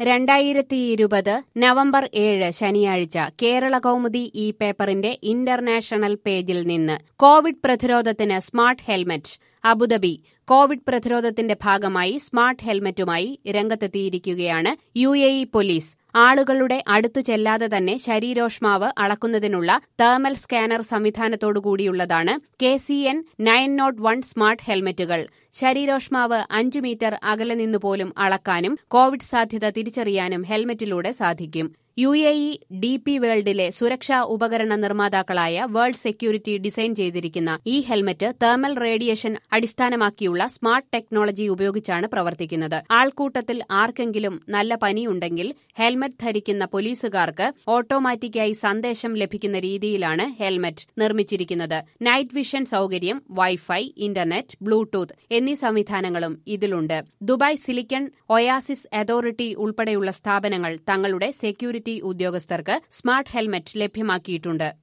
രണ്ടായിരത്തി ഇരുപത് നവംബർ ഏഴ് ശനിയാഴ്ച കേരള കൗമുദി ഈ പേപ്പറിന്റെ ഇന്റർനാഷണൽ പേജിൽ നിന്ന് കോവിഡ് പ്രതിരോധത്തിന് സ്മാർട്ട് ഹെൽമറ്റ് അബുദാബി കോവിഡ് പ്രതിരോധത്തിന്റെ ഭാഗമായി സ്മാർട്ട് ഹെൽമറ്റുമായി രംഗത്തെത്തിയിരിക്കുകയാണ് യു എ ഇ പോലീസ് ആളുകളുടെ അടുത്തു ചെല്ലാതെ തന്നെ ശരീരോഷ്മാവ് അളക്കുന്നതിനുള്ള തേർമൽ സ്കാനർ സംവിധാനത്തോടുകൂടിയുള്ളതാണ് K C N nine nought one smart ഹെൽമറ്റുകൾ ശരീരോഷ്മാവ് അഞ്ചു മീറ്റർ അകലെ നിന്നുപോലും അളക്കാനും കോവിഡ് സാധ്യത തിരിച്ചറിയാനും ഹെൽമറ്റിലൂടെ സാധിക്കും U A E D P വേൾഡിലെ സുരക്ഷാ ഉപകരണ നിർമ്മാതാക്കളായ വേൾഡ് സെക്യൂരിറ്റി ഡിസൈൻ ചെയ്തിരിക്കുന്ന ഈ ഹെൽമറ്റ് തേർമൽ റേഡിയേഷൻ അടിസ്ഥാനമാക്കിയുള്ള സ്മാർട്ട് ടെക്നോളജി ഉപയോഗിച്ചാണ് പ്രവർത്തിക്കുന്നത് ആൾക്കൂട്ടത്തിൽ ആർക്കെങ്കിലും നല്ല പനിയുണ്ടെങ്കിൽ ഹെൽമറ്റ് ധരിക്കുന്ന പോലീസുകാർക്ക് ഓട്ടോമാറ്റിക്കായി സന്ദേശം ലഭിക്കുന്ന രീതിയിലാണ് ഹെൽമറ്റ് നിർമ്മിച്ചിരിക്കുന്നത് നൈറ്റ് വിഷൻ സൌകര്യം വൈഫൈ ഇന്റർനെറ്റ് ബ്ലൂടൂത്ത് എന്നീ സംവിധാനങ്ങളും ഇതിലുണ്ട് ദുബായ് സിലിക്കൺ ഒയാസിസ് അതോറിറ്റി ഉൾപ്പെടെയുള്ള സ്ഥാപനങ്ങൾ തങ്ങളുടെ സെക്യൂരിറ്റി ഉദ്യോഗസ്ഥർക്ക് സ്മാർട്ട് ഹെൽമറ്റ് ലഭ്യമാക്കിയിട്ടുണ്ട്